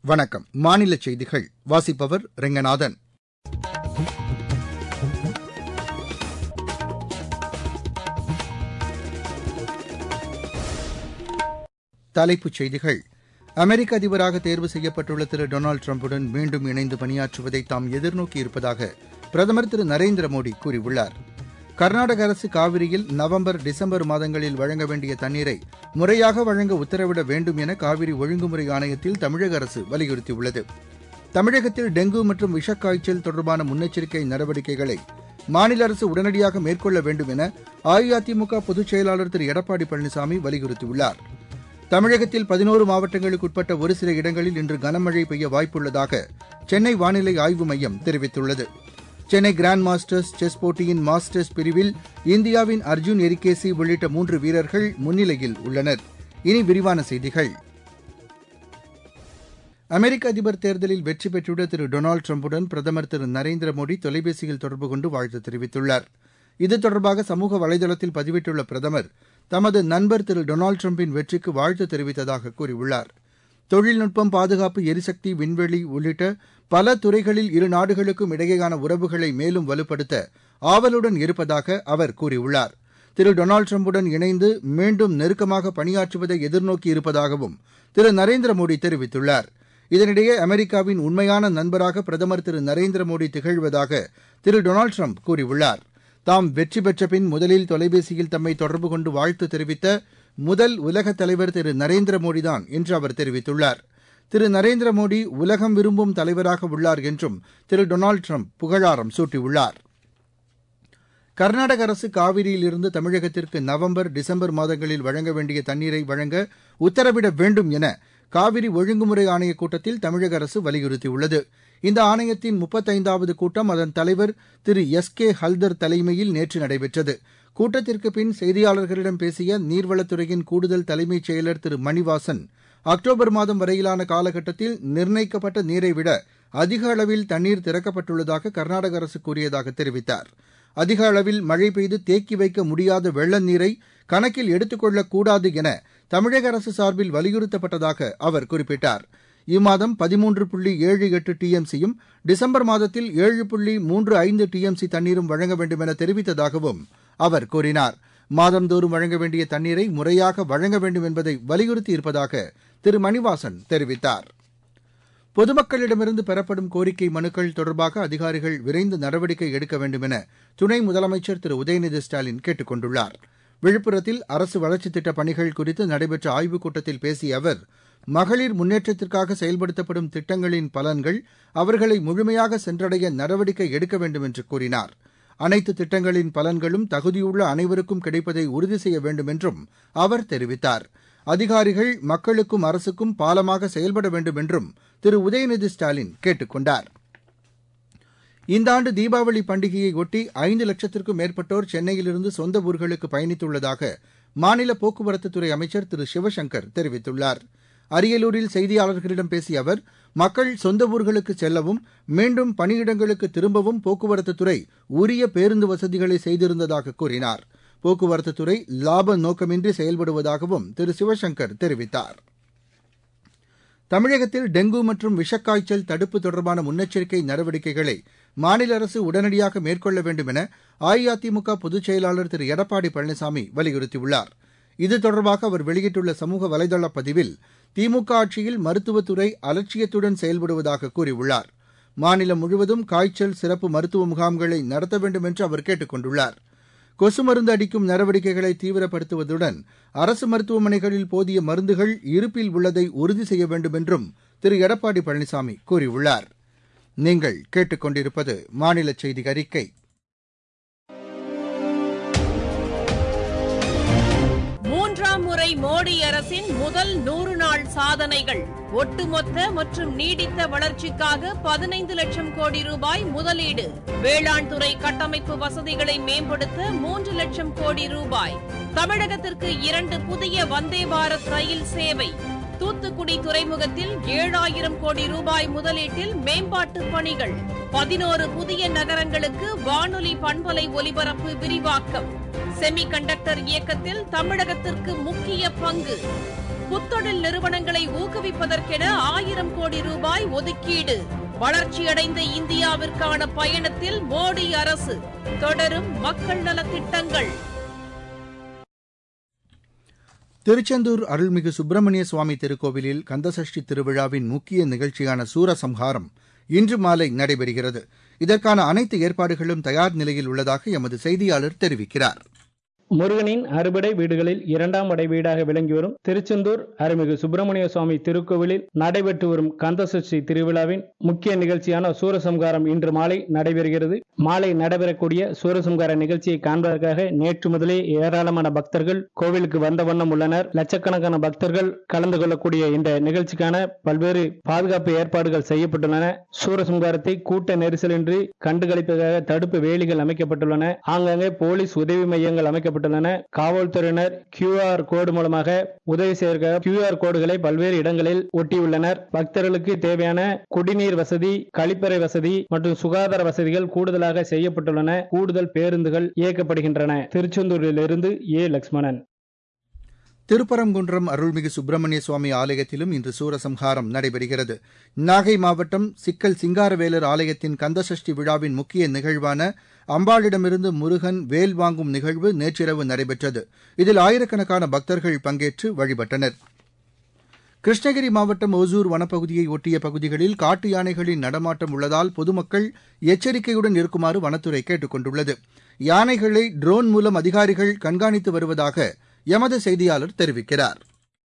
வணக்கம் மாநில செய்திகள் வாசிப்பவர் ரெங்கநாதன் தலைப்புச் செய்திகள் அமெரிக்க அதிபராக தேர்வு செய்யப்பட்டுள்ள திரு டொனால்டு டிரம்புடன் மீண்டும் இணைந்து பணியாற்றுவதை தாம் எதிர்நோக்கி இருப்பதாக பிரதமர் திரு நரேந்திர மோடி கூறியுள்ளார் கர்நாடக அரசு காவிரியில் நவம்பர் டிசம்பர் மாதங்களில் வழங்க வேண்டிய தண்ணீரை முறையாக வழங்க உத்தரவிட வேண்டும் என காவிரி ஒழுங்குமுறை ஆணையத்தில் தமிழக அரசு வலியுறுத்தியுள்ளது தமிழகத்தில் டெங்கு மற்றும் விஷக்காய்ச்சல் தொடர்பான முன்னெச்சரிக்கை நடவடிக்கைகளை மாநில அரசு உடனடியாக மேற்கொள்ள வேண்டும் என அஇஅதிமுக பொதுச் செயலாளர் திரு எடப்பாடி பழனிசாமி வலியுறுத்தியுள்ளார் தமிழகத்தில் பதினோரு மாவட்டங்களுக்கு உட்பட்ட ஒரு சில இடங்களில் இன்று கனமழை பெய்ய வாய்ப்புள்ளதாக சென்னை வானிலை ஆய்வு மையம் தெரிவித்துள்ளது சென்னை கிராண்ட் மாஸ்டர்ஸ் செஸ் போட்டியின் மாஸ்டர்ஸ் பிரிவில் இந்தியாவின் அர்ஜுன் எரிகேசி உள்ளிட்ட மூன்று வீரர்கள் முன்னிலையில் உள்ளனர் இனி விரிவான செய்திகள் அமெரிக்க அதிபர் தேர்தலில் வெற்றி பெற்றுள்ள திரு டொனால்டு டிரம்புடன் பிரதமர் திரு நரேந்திர மோடி தொலைபேசியில் தொடர்பு கொண்டு வாழ்த்து தெரிவித்துள்ளார் இது தொடர்பாக சமூக வலைதளத்தில் பதிவிட்டுள்ள பிரதமர் தமது நண்பர் திரு டொனால்டு டிரம்பின் வெற்றிக்கு வாழ்த்து தெரிவித்ததாக கூறியுள்ளார் தொழில்நுட்பம் பாதுகாப்பு எரிசக்தி விண்வெளி உள்ளிட்ட பல துறைகளில் இரு நாடுகளுக்கும் இடையேயான உறவுகளை மேலும் வலுப்படுத்த ஆவலுடன் இருப்பதாக அவர் கூறியுள்ளார் திரு டொனால்டு டிரம்புடன் இணைந்து மீண்டும் நெருக்கமாக பணியாற்றுவதை எதிர்நோக்கி இருப்பதாகவும் திரு நரேந்திர மோடி தெரிவித்துள்ளார் இதனிடையே அமெரிக்காவின் உண்மையான நண்பராக பிரதமர் திரு நரேந்திர மோடி திகழ்வதாக திரு டொனால்டு ட்ரம்ப் கூறியுள்ளார் தாம் வெற்றி பெற்ற பின் முதலில் தொலைபேசியில் தம்மை தொடர்பு கொண்டு வாழ்த்து தெரிவித்த முதல் உலகத் தலைவர் திரு நரேந்திர மோடிதான் என்று அவர் தெரிவித்துள்ளார் திரு நரேந்திர மோடி உலகம் விரும்பும் தலைவராக உள்ளார் என்றும் திரு டொனால்டு ட்ரம்ப் புகழாரம் சூட்டியுள்ளார் கர்நாடக அரசு காவிரியிலிருந்து தமிழகத்திற்கு நவம்பர் டிசம்பர் மாதங்களில் வழங்க வேண்டிய தண்ணீரை வழங்க உத்தரவிட வேண்டும் என காவிரி ஒழுங்குமுறை ஆணையக் கூட்டத்தில் தமிழக அரசு வலியுறுத்தியுள்ளது இந்த ஆணையத்தின் முப்பத்தைந்தாவது கூட்டம் அதன் தலைவர் திரு எஸ் கே ஹல்தர் தலைமையில் நேற்று நடைபெற்றது கூட்டத்திற்கு பின் செய்தியாளர்களிடம் பேசிய நீர்வளத்துறையின் கூடுதல் தலைமைச் செயலர் திரு மணிவாசன் அக்டோபர் மாதம் வரையிலான காலகட்டத்தில் நிர்ணயிக்கப்பட்ட நீரை விட அதிக அளவில் தண்ணீர் திறக்கப்பட்டுள்ளதாக கர்நாடக அரசு கூறியதாக தெரிவித்தார் அதிக அளவில் மழை பெய்து தேக்கி வைக்க முடியாத வெள்ள நீரை கணக்கில் எடுத்துக் கொள்ளக்கூடாது என தமிழக அரசு சார்பில் வலியுறுத்தப்பட்டதாக அவர் குறிப்பிட்டார் இம்மாதம் பதிமூன்று புள்ளி ஏழு எட்டு டிஎம்சியும் டிசம்பர் மாதத்தில் ஏழு புள்ளி மூன்று ஐந்து டிஎம்சி தண்ணீரும் வழங்க வேண்டும் என தெரிவித்ததாகவும் அவர் கூறினார் மாதந்தோறும் வழங்க வேண்டிய தண்ணீரை முறையாக வழங்க வேண்டும் என்பதை வலியுறுத்தி இருப்பதாக திரு மணிவாசன் தெரிவித்தார் பொதுமக்களிடமிருந்து பெறப்படும் கோரிக்கை மனுக்கள் தொடர்பாக அதிகாரிகள் விரைந்து நடவடிக்கை எடுக்க வேண்டும் என துணை முதலமைச்சர் திரு உதயநிதி ஸ்டாலின் கேட்டுக் கொண்டுள்ளார் விழுப்புரத்தில் அரசு வளர்ச்சித் திட்டப் பணிகள் குறித்து நடைபெற்ற ஆய்வுக் கூட்டத்தில் பேசிய அவர் மகளிர் முன்னேற்றத்திற்காக செயல்படுத்தப்படும் திட்டங்களின் பலன்கள் அவர்களை முழுமையாக சென்றடைய நடவடிக்கை எடுக்க வேண்டும் என்று கூறினார் அனைத்து திட்டங்களின் பலன்களும் தகுதியுள்ள அனைவருக்கும் கிடைப்பதை உறுதி செய்ய வேண்டும் என்றும் அவர் தெரிவித்தார் அதிகாரிகள் மக்களுக்கும் அரசுக்கும் பாலமாக செயல்பட வேண்டும் என்றும் திரு உதயநிதி ஸ்டாலின் கேட்டுக் கொண்டார் இந்த ஆண்டு தீபாவளி பண்டிகையை ஒட்டி ஐந்து லட்சத்திற்கும் மேற்பட்டோர் சென்னையிலிருந்து சொந்த ஊர்களுக்கு பயணித்துள்ளதாக மாநில போக்குவரத்துத்துறை அமைச்சர் திரு சிவசங்கர் தெரிவித்துள்ளார் அரியலூரில் செய்தியாளர்களிடம் பேசிய அவர் மக்கள் சொந்த ஊர்களுக்கு செல்லவும் மீண்டும் பணியிடங்களுக்கு திரும்பவும் போக்குவரத்துத்துறை உரிய பேருந்து வசதிகளை செய்திருந்ததாக கூறினார் போக்குவரத்துத்துறை லாப நோக்கமின்றி செயல்படுவதாகவும் திரு சிவசங்கர் தெரிவித்தார் தமிழகத்தில் டெங்கு மற்றும் விஷக்காய்ச்சல் தடுப்பு தொடர்பான முன்னெச்சரிக்கை நடவடிக்கைகளை மாநில அரசு உடனடியாக மேற்கொள்ள வேண்டும் என அஇஅதிமுக பொதுச் செயலாளர் திரு எடப்பாடி பழனிசாமி வலியுறுத்தியுள்ளார் இது தொடர்பாக அவர் வெளியிட்டுள்ள சமூக வலைதள பதிவில் திமுக ஆட்சியில் மருத்துவத்துறை அலட்சியத்துடன் செயல்படுவதாக கூறியுள்ளார் மாநிலம் முழுவதும் காய்ச்சல் சிறப்பு மருத்துவ முகாம்களை நடத்த வேண்டும் என்று அவர் கேட்டுக் கொண்டுள்ளார் கொசு மருந்து அடிக்கும் நடவடிக்கைகளை தீவிரப்படுத்துவதுடன் அரசு மருத்துவமனைகளில் போதிய மருந்துகள் இருப்பில் உள்ளதை உறுதி செய்ய வேண்டும் என்றும் திரு எடப்பாடி பழனிசாமி கூறியுள்ளார் நீங்கள் கேட்டுக்கொண்டிருப்பது மாநில செய்தி அறிக்கை மூன்றாம் முறை மோடி அரசின் முதல் நூறு நாள் சாதனைகள் ஒட்டுமொத்த மற்றும் நீடித்த வளர்ச்சிக்காக பதினைந்து லட்சம் கோடி ரூபாய் முதலீடு வேளாண் துறை கட்டமைப்பு வசதிகளை மேம்படுத்த மூன்று லட்சம் கோடி ரூபாய் தமிழகத்திற்கு இரண்டு புதிய வந்தே பாரத் ரயில் சேவை தூத்துக்குடி துறைமுகத்தில் ஏழாயிரம் கோடி ரூபாய் முதலீட்டில் மேம்பாட்டு பணிகள் பதினோரு புதிய நகரங்களுக்கு வானொலி பண்பலை ஒலிபரப்பு விரிவாக்கம் செமி கண்டக்டர் இயக்கத்தில் தமிழகத்திற்கு முக்கிய பங்கு புத்தொழில் நிறுவனங்களை ஊக்குவிப்பதற்கென ஆயிரம் கோடி ரூபாய் ஒதுக்கீடு வளர்ச்சியடைந்த இந்தியாவிற்கான பயணத்தில் மோடி அரசு தொடரும் மக்கள் நலத்திட்டங்கள் திருச்செந்தூர் அருள்மிகு சுப்பிரமணிய சுவாமி திருக்கோவிலில் கந்தசஷ்டி திருவிழாவின் முக்கிய நிகழ்ச்சியான சூரசம்ஹாரம் இன்று மாலை நடைபெறுகிறது இதற்கான அனைத்து ஏற்பாடுகளும் தயார் நிலையில் உள்ளதாக எமது செய்தியாளர் தெரிவிக்கிறார் முருகனின் அறுபடை வீடுகளில் இரண்டாம் அடை வீடாக விளங்கி வரும் திருச்செந்தூர் அருள்மிகு சுப்பிரமணிய சுவாமி திருக்கோவிலில் நடைபெற்று வரும் கந்தசஷ்டி திருவிழாவின் முக்கிய நிகழ்ச்சியான சூரசம்காரம் இன்று மாலை நடைபெறுகிறது மாலை நடைபெறக்கூடிய சூரசம்கார நிகழ்ச்சியை காண்பதற்காக நேற்று முதலே ஏராளமான பக்தர்கள் கோவிலுக்கு வந்த வண்ணம் உள்ளனர் லட்சக்கணக்கான பக்தர்கள் கலந்து கொள்ளக்கூடிய இந்த நிகழ்ச்சிக்கான பல்வேறு பாதுகாப்பு ஏற்பாடுகள் செய்யப்பட்டுள்ளன சூரசம்காரத்தை கூட்ட நெரிசலின்றி கண்டுகளிப்பதற்காக தடுப்பு வேலிகள் அமைக்கப்பட்டுள்ளன ஆங்காங்கே போலீஸ் உதவி மையங்கள் அமைக்கப்பட்டுள்ளன காவல்துறையினர் கியூஆர் கோடு மூலமாக உதவி செய்வதற்காக கியூஆர் கோடுகளை பல்வேறு இடங்களில் ஒட்டியுள்ளனர் பக்தர்களுக்கு தேவையான குடிநீர் வசதி கழிப்பறை வசதி மற்றும் சுகாதார வசதிகள் கூடுதலாக செய்யப்பட்டுள்ளன கூடுதல் பேருந்துகள் இயக்கப்படுகின்றன திருச்செந்தூரிலிருந்து ஏ லட்சுமணன் திருப்பரங்குன்றம் அருள்மிகு சுப்பிரமணிய சுவாமி ஆலயத்திலும் இன்று சூரசம்ஹாரம் நடைபெறுகிறது நாகை மாவட்டம் சிக்கல் சிங்காரவேலர் ஆலயத்தின் கந்தசஷ்டி விழாவின் முக்கிய நிகழ்வான அம்பாளிடமிருந்து முருகன் வேல் வாங்கும் நிகழ்வு நேற்றிரவு நடைபெற்றது இதில் ஆயிரக்கணக்கான பக்தர்கள் பங்கேற்று வழிபட்டனர் கிருஷ்ணகிரி மாவட்டம் ஒசூர் வனப்பகுதியை ஒட்டிய பகுதிகளில் காட்டு யானைகளின் நடமாட்டம் உள்ளதால் பொதுமக்கள் எச்சரிக்கையுடன் இருக்குமாறு வனத்துறை கேட்டுக் கொண்டுள்ளது யானைகளை ட்ரோன் மூலம் அதிகாரிகள் கண்காணித்து வருவதாக எமது செய்தியாளர் தெரிவிக்கிறார்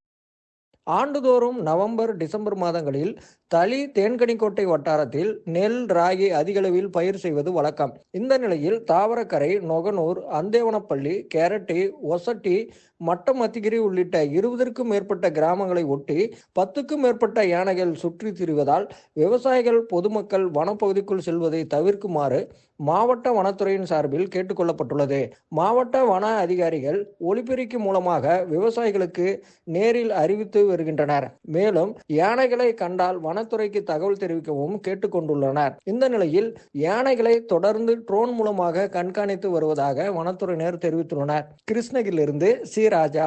ஆண்டுதோறும் நவம்பர் டிசம்பர் மாதங்களில் தளி தேன்கனிக்கோட்டை வட்டாரத்தில் நெல் ராகி அதிகளவில் பயிர் செய்வது வழக்கம் இந்த நிலையில் தாவரக்கரை நொகனூர் அந்தேவனப்பள்ளி கேரட்டி ஒசட்டி மட்டமத்திகிரி உள்ளிட்ட இருபதற்கும் மேற்பட்ட கிராமங்களை ஒட்டி பத்துக்கும் மேற்பட்ட யானைகள் சுற்றி திரிவதால் விவசாயிகள் பொதுமக்கள் வனப்பகுதிக்குள் செல்வதை தவிர்க்குமாறு மாவட்ட வனத்துறையின் சார்பில் கேட்டுக்கொள்ளப்பட்டுள்ளது மாவட்ட வன அதிகாரிகள் ஒலிபெருக்கி மூலமாக விவசாயிகளுக்கு நேரில் அறிவித்து வருகின்றனர் மேலும் யானைகளை கண்டால் வனத்துறைக்கு தகவல் தெரிவிக்கவும் கேட்டுக்கொண்டுள்ளனர் இந்த நிலையில் யானைகளை தொடர்ந்து ட்ரோன் மூலமாக கண்காணித்து வருவதாக வனத்துறையினர் தெரிவித்துள்ளனர் கிருஷ்ணகிரியிலிருந்து சி ராஜா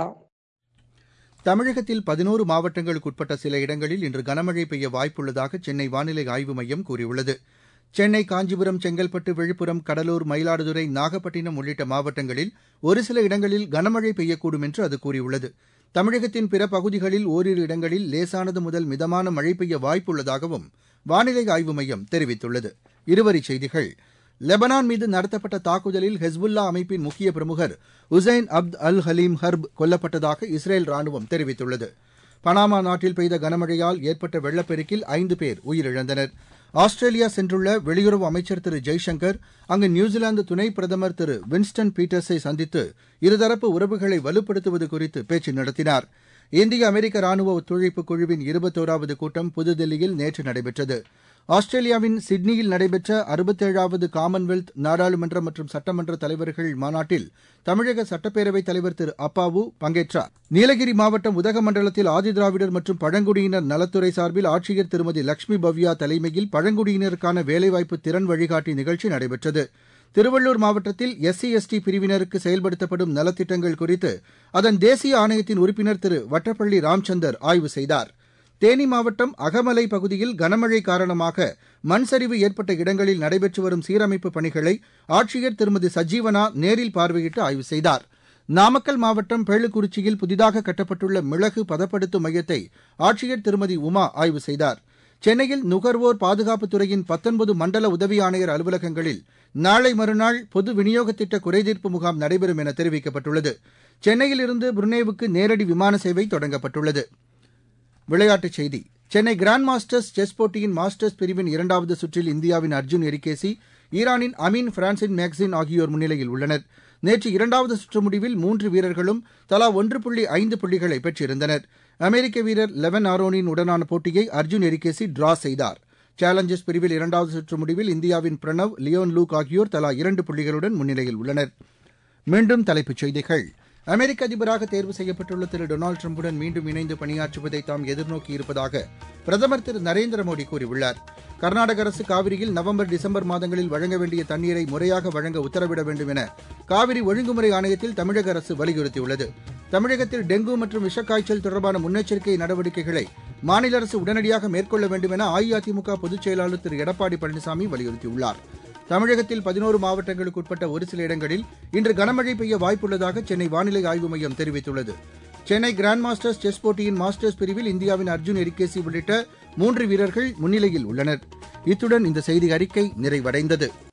தமிழகத்தில் பதினோரு மாவட்டங்களுக்கு உட்பட்ட சில இடங்களில் இன்று கனமழை பெய்ய வாய்ப்புள்ளதாக சென்னை வானிலை ஆய்வு மையம் கூறியுள்ளது சென்னை காஞ்சிபுரம் செங்கல்பட்டு விழுப்புரம் கடலூர் மயிலாடுதுறை நாகப்பட்டினம் உள்ளிட்ட மாவட்டங்களில் ஒரு சில இடங்களில் கனமழை பெய்யக்கூடும் என்று அது கூறியுள்ளது தமிழகத்தின் பிற பகுதிகளில் ஓரிரு இடங்களில் லேசானது முதல் மிதமான மழை பெய்ய வாய்ப்புள்ளதாகவும் வானிலை ஆய்வு மையம் தெரிவித்துள்ளது இருவரிச் செய்திகள் லெபனான் மீது நடத்தப்பட்ட தாக்குதலில் ஹெஸ்புல்லா அமைப்பின் முக்கிய பிரமுகர் உசைன் அப்த் அல் ஹலீம் ஹர்ப் கொல்லப்பட்டதாக இஸ்ரேல் ராணுவம் தெரிவித்துள்ளது பனாமா நாட்டில் பெய்த கனமழையால் ஏற்பட்ட வெள்ளப்பெருக்கில் ஐந்து பேர் உயிரிழந்தனர் ஆஸ்திரேலியா சென்றுள்ள வெளியுறவு அமைச்சர் திரு ஜெய்சங்கர் அங்கு நியூசிலாந்து துணை பிரதமர் திரு வின்ஸ்டன் பீட்டர்ஸை சந்தித்து இருதரப்பு உறவுகளை வலுப்படுத்துவது குறித்து பேச்சு நடத்தினார் இந்திய அமெரிக்க ராணுவ ஒத்துழைப்பு குழுவின் இருபத்தோராவது கூட்டம் புதுதில்லியில் நேற்று நடைபெற்றது ஆஸ்திரேலியாவின் சிட்னியில் நடைபெற்ற அறுபத்தேழாவது காமன்வெல்த் நாடாளுமன்ற மற்றும் சட்டமன்ற தலைவர்கள் மாநாட்டில் தமிழக சட்டப்பேரவைத் தலைவர் திரு அப்பாவு பங்கேற்றார் நீலகிரி மாவட்டம் உதகமண்டலத்தில் ஆதிதிராவிடர் மற்றும் பழங்குடியினர் நலத்துறை சார்பில் ஆட்சியர் திருமதி லட்சுமி பவ்யா தலைமையில் பழங்குடியினருக்கான வேலைவாய்ப்பு திறன் வழிகாட்டி நிகழ்ச்சி நடைபெற்றது திருவள்ளூர் மாவட்டத்தில் எஸ்சி எஸ்டி பிரிவினருக்கு செயல்படுத்தப்படும் நலத்திட்டங்கள் குறித்து அதன் தேசிய ஆணையத்தின் உறுப்பினர் திரு வட்டப்பள்ளி ராம்சந்தர் ஆய்வு செய்தார் தேனி மாவட்டம் அகமலை பகுதியில் கனமழை காரணமாக மண் சரிவு ஏற்பட்ட இடங்களில் நடைபெற்று வரும் சீரமைப்பு பணிகளை ஆட்சியர் திருமதி சஜீவனா நேரில் பார்வையிட்டு ஆய்வு செய்தார் நாமக்கல் மாவட்டம் பேளுக்குறிச்சியில் புதிதாக கட்டப்பட்டுள்ள மிளகு பதப்படுத்தும் மையத்தை ஆட்சியர் திருமதி உமா ஆய்வு செய்தார் சென்னையில் நுகர்வோர் பாதுகாப்புத் துறையின் பத்தொன்பது மண்டல உதவி ஆணையர் அலுவலகங்களில் நாளை மறுநாள் பொது விநியோக திட்ட குறைதீர்ப்பு முகாம் நடைபெறும் என தெரிவிக்கப்பட்டுள்ளது சென்னையிலிருந்து புருனேவுக்கு நேரடி விமான சேவை தொடங்கப்பட்டுள்ளது விளையாட்டுச் செய்தி சென்னை கிராண்ட் மாஸ்டர்ஸ் செஸ் போட்டியின் மாஸ்டர்ஸ் பிரிவின் இரண்டாவது சுற்றில் இந்தியாவின் அர்ஜுன் எரிகேசி ஈரானின் அமீன் பிரான்சின் மேக்சின் ஆகியோர் முன்னிலையில் உள்ளனர் நேற்று இரண்டாவது சுற்று முடிவில் மூன்று வீரர்களும் தலா ஒன்று புள்ளி ஐந்து புள்ளிகளை பெற்றிருந்தனர் அமெரிக்க வீரர் லெவன் ஆரோனின் உடனான போட்டியை அர்ஜுன் எரிகேசி டிரா செய்தார் சேலஞ்சர்ஸ் பிரிவில் இரண்டாவது சுற்று முடிவில் இந்தியாவின் பிரணவ் லியோன் லூக் ஆகியோர் தலா இரண்டு புள்ளிகளுடன் முன்னிலையில் உள்ளனர் மீண்டும் தலைப்புச் செய்திகள் அமெரிக்க அதிபராக தேர்வு செய்யப்பட்டுள்ள திரு டொனால்டு டிரம்புடன் மீண்டும் இணைந்து பணியாற்றுவதை தாம் எதிர்நோக்கி இருப்பதாக பிரதமர் திரு நரேந்திர மோடி கூறியுள்ளார் கர்நாடக அரசு காவிரியில் நவம்பர் டிசம்பர் மாதங்களில் வழங்க வேண்டிய தண்ணீரை முறையாக வழங்க உத்தரவிட வேண்டும் என காவிரி ஒழுங்குமுறை ஆணையத்தில் தமிழக அரசு வலியுறுத்தியுள்ளது தமிழகத்தில் டெங்கு மற்றும் விஷக்காய்ச்சல் தொடர்பான முன்னெச்சரிக்கை நடவடிக்கைகளை மாநில அரசு உடனடியாக மேற்கொள்ள வேண்டும் என அஇஅதிமுக பொதுச் செயலாளர் திரு எடப்பாடி பழனிசாமி வலியுறுத்தியுள்ளார் தமிழகத்தில் பதினோரு மாவட்டங்களுக்கு உட்பட்ட ஒரு சில இடங்களில் இன்று கனமழை பெய்ய வாய்ப்புள்ளதாக சென்னை வானிலை ஆய்வு மையம் தெரிவித்துள்ளது சென்னை கிராண்ட் மாஸ்டர்ஸ் செஸ் போட்டியின் மாஸ்டர்ஸ் பிரிவில் இந்தியாவின் அர்ஜுன் எரிகேசி உள்ளிட்ட மூன்று வீரர்கள் முன்னிலையில் உள்ளனர் இத்துடன் இந்த செய்தி அறிக்கை நிறைவடைந்தது